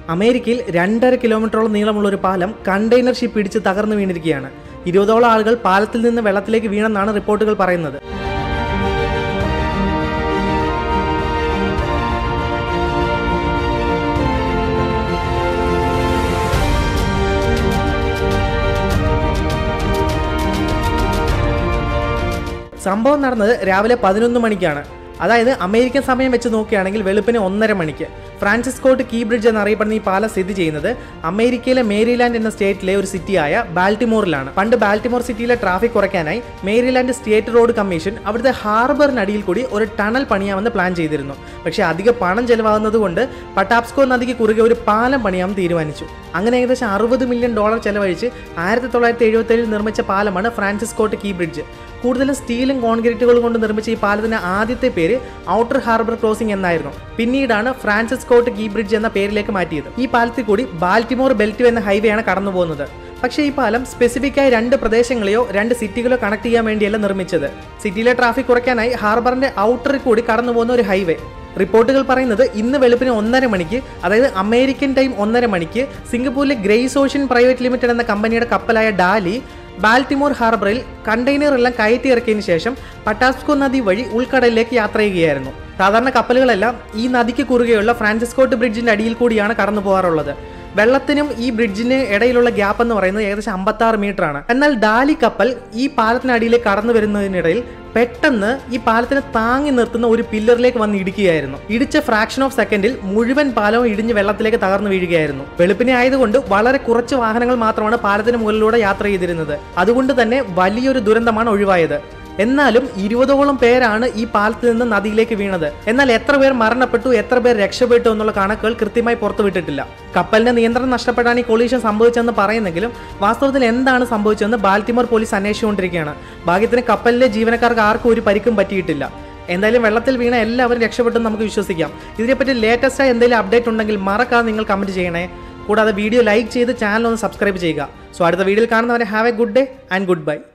അമേരിക്കയിൽ രണ്ടര കിലോമീറ്ററോളം നീളമുള്ള ഒരു പാലം കണ്ടെയ്നർ ഷിപ്പ് ഇടിച്ച് തകർന്നു വീണിരിക്കുകയാണ് ഇരുപതോളം ആളുകൾ പാലത്തിൽ നിന്ന് വെള്ളത്തിലേക്ക് വീണെന്നാണ് റിപ്പോർട്ടുകൾ പറയുന്നത് സംഭവം നടന്നത് രാവിലെ പതിനൊന്ന് മണിക്കാണ് അതായത് അമേരിക്കൻ സമയം വെച്ച് നോക്കുകയാണെങ്കിൽ വെളുപ്പിന് ഒന്നര മണിക്ക് ഫ്രാൻസിസ്കോട്ട് കീ ബ്രിഡ്ജ് എന്നറിയപ്പെടുന്ന ഈ പാലം സ്ഥിതി ചെയ്യുന്നത് അമേരിക്കയിലെ മേരിലാൻഡ് എന്ന സ്റ്റേറ്റിലെ ഒരു സിറ്റിയായ ബാൽട്ടിമോറിലാണ് പണ്ട് ബാൽട്ടിമോർ സിറ്റിയിലെ ട്രാഫിക് കുറയ്ക്കാനായി മേരിലാൻഡ് സ്റ്റേറ്റ് റോഡ് കമ്മീഷൻ അവിടുത്തെ ഹാർബറിനടിയിൽ കൂടി ഒരു ടണൽ പണിയാമെന്ന് പ്ലാൻ ചെയ്തിരുന്നു പക്ഷേ അധിക പണം ചെലവാകുന്നത് കൊണ്ട് പട്ടാപ്സ്കോ നദിക്ക് കുറുകെ ഒരു പാലം പണിയാമെന്ന് തീരുമാനിച്ചു അങ്ങനെ ഏകദേശം അറുപത് മില്യൺ ഡോളർ ചെലവഴിച്ച് ആയിരത്തി തൊള്ളായിരത്തി എഴുപത്തേഴിൽ നിർമ്മിച്ച പാലമാണ് ഫ്രാൻസിസ്കോട്ട് കീ ബ്രിഡ്ജ് കൂടുതലും സ്റ്റീലും കോൺക്രീറ്റുകളും കൊണ്ട് നിർമ്മിച്ച ഈ പാലത്തിന് ആദ്യത്തെ പേര് ഔട്ടർ ഹാർബർ ക്രോസിംഗ് എന്നായിരുന്നു പിന്നീടാണ് ഫ്രാൻസിസ്കോട്ട് കീ ബ്രിഡ്ജ് എന്ന പേരിലേക്ക് മാറ്റിയത് ഈ പാലത്തിൽ കൂടി ബാൽറ്റിമോർ ബെൽറ്റ് എന്ന ഹൈവേയാണ് കടന്നു പോകുന്നത് പക്ഷേ ഈ പാലം സ്പെസിഫിക് ആയി രണ്ട് പ്രദേശങ്ങളെയോ രണ്ട് സിറ്റികളോ കണക്ട് ചെയ്യാൻ വേണ്ടിയല്ല നിർമ്മിച്ചത് സിറ്റിയിലെ ട്രാഫിക് കുറയ്ക്കാനായി ഹാർബറിന്റെ ഔട്ടറിൽ കൂടി കടന്നു പോകുന്ന ഒരു ഹൈവേ റിപ്പോർട്ടുകൾ പറയുന്നത് ഇന്ന് വെളുപ്പിന് ഒന്നര മണിക്ക് അതായത് അമേരിക്കൻ ടൈം ഒന്നര മണിക്ക് സിംഗപ്പൂരിലെ ഗ്രേസ് ഓഷ്യൻ പ്രൈവറ്റ് ലിമിറ്റഡ് എന്ന കമ്പനിയുടെ കപ്പലായ ഡാലി ബാൽട്ടിമോർ ഹാർബറിൽ കണ്ടെയ്നർ എല്ലാം കയറ്റി ഇറക്കിയതിനു ശേഷം പട്ടാസ്കോ നദി വഴി ഉൾക്കടലിലേക്ക് യാത്ര ചെയ്യുകയായിരുന്നു സാധാരണ കപ്പലുകളെല്ലാം ഈ നദിക്ക് കുറുകെയുള്ള ഫ്രാൻസിസ്കോട്ട് ബ്രിഡ്ജിന്റെ അടിയിൽ കൂടിയാണ് കടന്നു പോകാറുള്ളത് വെള്ളത്തിനും ഈ ബ്രിഡ്ജിന് ഇടയിലുള്ള ഗ്യാപ്പ് എന്ന് പറയുന്നത് ഏകദേശം അമ്പത്തി ആറ് മീറ്റർ ആണ് എന്നാൽ ഡാലി കപ്പൽ ഈ പാലത്തിനടിയിലേക്ക് കടന്നു വരുന്നതിനിടയിൽ പെട്ടെന്ന് ഈ പാലത്തിന് താങ്ങി നിർത്തുന്ന ഒരു പില്ലറിലേക്ക് വന്ന് ഇടിക്കുകയായിരുന്നു ഇടിച്ച ഫ്രാക്ഷൻ ഓഫ് സെക്കൻഡിൽ മുഴുവൻ പാലവും ഇടിഞ്ഞ് വെള്ളത്തിലേക്ക് തകർന്നു വീഴുകയായിരുന്നു വെളുപ്പിനെ ആയതുകൊണ്ട് വളരെ കുറച്ച് വാഹനങ്ങൾ മാത്രമാണ് പാലത്തിന് മുകളിലൂടെ യാത്ര ചെയ്തിരുന്നത് അതുകൊണ്ട് തന്നെ വലിയൊരു ദുരന്തമാണ് ഒഴിവായത് എന്നാലും ഇരുപതോളം പേരാണ് ഈ പാലത്തിൽ നിന്ന് നദിയിലേക്ക് വീണത് എന്നാൽ എത്ര പേർ മരണപ്പെട്ടു എത്ര പേർ രക്ഷപ്പെട്ടു എന്നുള്ള കണക്കുകൾ കൃത്യമായി പുറത്തുവിട്ടിട്ടില്ല കപ്പലിന്റെ നിയന്ത്രണം നഷ്ടപ്പെട്ടാണ് ഈ കൊളീഷൻ സംഭവിച്ചതെന്ന് പറയുന്നെങ്കിലും വാസ്തവത്തിൽ എന്താണ് സംഭവിച്ചതെന്ന് ബാൽറ്റിമോർ പോലീസ് അന്വേഷിച്ചുകൊണ്ടിരിക്കുകയാണ് ഭാഗ്യത്തിന് കപ്പലിലെ ജീവനക്കാർക്ക് ആർക്കും ഒരു പരിക്കും പറ്റിയിട്ടില്ല എന്തായാലും വെള്ളത്തിൽ വീണ എല്ലാവരും രക്ഷപ്പെട്ടെന്ന് നമുക്ക് വിശ്വസിക്കാം ഇതിനെപ്പറ്റി ലേറ്റസ്റ്റ് ആയി എന്തെങ്കിലും അപ്ഡേറ്റ് ഉണ്ടെങ്കിൽ മറക്കാതെ നിങ്ങൾ കമന്റ് ചെയ്യണേ കൂടാതെ വീഡിയോ ലൈക്ക് ചെയ്ത് ചാനൽ ഒന്ന് സബ്സ്ക്രൈബ് ചെയ്യുക സോ അടുത്ത വീഡിയോയിൽ കാണുന്നവരെ have a good day and good bye